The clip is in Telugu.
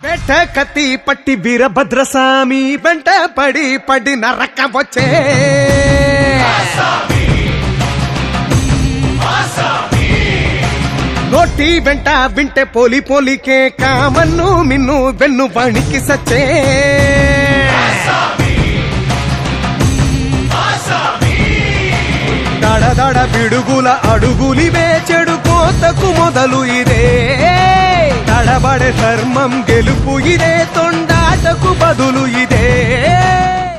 పెట్ట కత్తి పట్టి వీరభద్రస్వామి వెంట పడి పడి నరక వచ్చే నోటి వెంట వింటే పోలి పోలికే కామన్ను మిన్ను వెన్ను బణికి సచ్చే దడదడ పిడుగుల అడుగులివే చెడు కోతకు మొదలు ఇదే తడబడే ధర్మం గెలుపు ఇదే తొండాటకు బదులు ఇదే